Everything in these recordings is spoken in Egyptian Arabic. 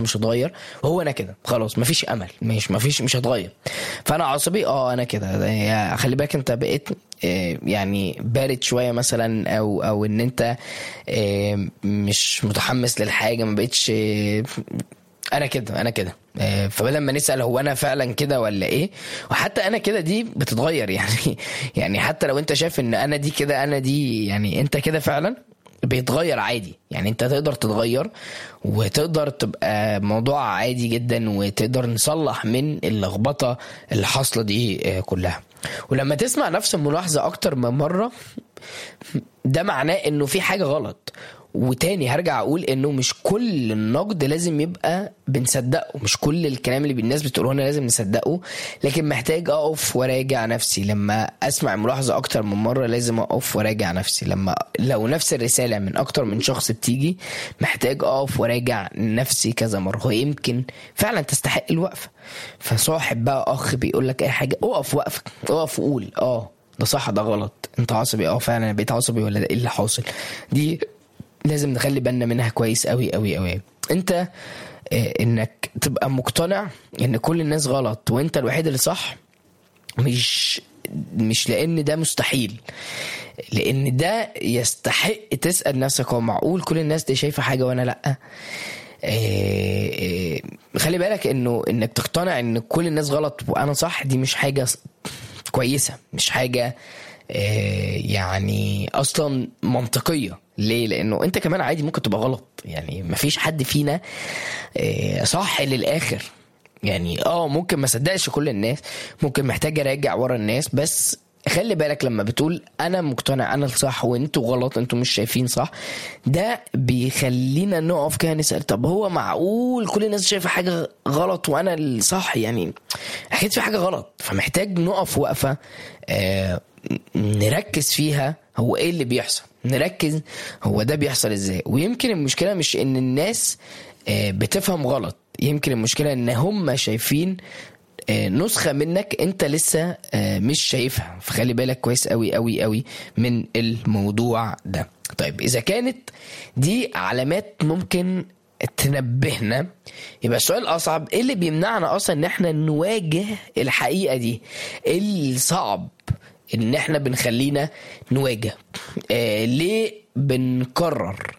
مش هتغير وهو انا كده خلاص مفيش امل مش مفيش مش هتغير فانا عصبي اه انا كده ده- يا- خلي بالك انت بقيت آه، يعني بارد شويه مثلا او او ان انت آه، مش متحمس للحاجه ما بقتش آه، انا كده انا كده آه، فبدل ما نسال هو انا فعلا كده ولا ايه وحتى انا كده دي بتتغير يعني يعني حتى لو انت شايف ان انا دي كده انا دي يعني انت كده فعلا بيتغير عادي يعني انت تقدر تتغير وتقدر تبقى موضوع عادي جدا وتقدر نصلح من اللخبطه اللي حاصله دي آه، كلها ولما تسمع نفس الملاحظه اكتر من مره ده معناه انه في حاجه غلط وتاني هرجع اقول انه مش كل النقد لازم يبقى بنصدقه مش كل الكلام اللي الناس بتقوله لنا لازم نصدقه لكن محتاج اقف وراجع نفسي لما اسمع ملاحظه اكتر من مره لازم اقف وراجع نفسي لما لو نفس الرساله من اكتر من شخص بتيجي محتاج اقف وراجع نفسي كذا مره ويمكن فعلا تستحق الوقفه فصاحب بقى اخ بيقول لك اي حاجه اقف وقفك اقف وقول اه ده صح ده غلط انت عصبي اه فعلا انا بقيت عصبي ولا ده ايه اللي حاصل دي لازم نخلي بالنا منها كويس قوي قوي قوي انت آه، انك تبقى مقتنع ان كل الناس غلط وانت الوحيد اللي صح مش مش لان ده مستحيل لان ده يستحق تسال نفسك هو معقول كل الناس دي شايفه حاجه وانا لا آه، آه، خلي بالك انه انك تقتنع ان كل الناس غلط وانا صح دي مش حاجه ص- كويسه مش حاجه آه، يعني اصلا منطقيه ليه لانه انت كمان عادي ممكن تبقى غلط يعني مفيش حد فينا آه، صح للاخر يعني اه ممكن ما صدقش كل الناس ممكن محتاج اراجع ورا الناس بس خلي بالك لما بتقول انا مقتنع انا الصح وانتوا غلط انتوا مش شايفين صح ده بيخلينا نقف كده نسال طب هو معقول كل الناس شايفه حاجه غلط وانا الصح يعني اكيد في حاجه غلط فمحتاج نقف وقفه آه نركز فيها هو ايه اللي بيحصل نركز هو ده بيحصل ازاي ويمكن المشكله مش ان الناس آه، بتفهم غلط يمكن المشكله ان هم شايفين آه، نسخه منك انت لسه آه، مش شايفها فخلي بالك كويس قوي قوي قوي من الموضوع ده طيب اذا كانت دي علامات ممكن تنبهنا يبقى السؤال الاصعب ايه اللي بيمنعنا اصلا ان احنا نواجه الحقيقه دي ايه الصعب ان احنا بنخلينا نواجه آه ليه بنكرر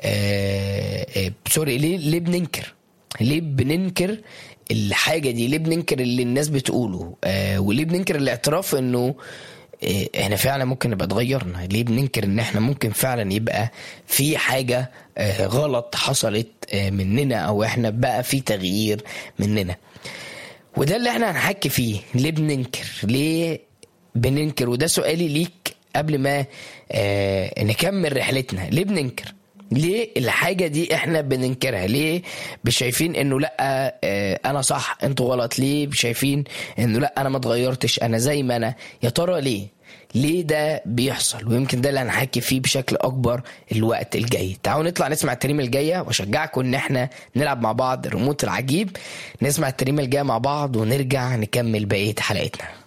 آه آه سوري ليه ليه بننكر ليه بننكر الحاجه دي ليه بننكر اللي الناس بتقوله آه وليه بننكر الاعتراف انه آه، احنا فعلا ممكن نبقى اتغيرنا ليه بننكر ان احنا ممكن فعلا يبقى في حاجه آه، غلط حصلت آه، مننا او احنا بقى في تغيير مننا وده اللي احنا هنحكي فيه ليه بننكر ليه بننكر وده سؤالي ليك قبل ما آه نكمل رحلتنا ليه بننكر ليه الحاجة دي احنا بننكرها ليه شايفين انه لا آه انا صح انتوا غلط ليه شايفين انه لا انا ما اتغيرتش انا زي ما انا يا ترى ليه ليه ده بيحصل ويمكن ده اللي هنحكي فيه بشكل اكبر الوقت الجاي تعالوا نطلع نسمع التريمه الجايه واشجعكم ان احنا نلعب مع بعض الريموت العجيب نسمع التريمه الجايه مع بعض ونرجع نكمل بقيه حلقتنا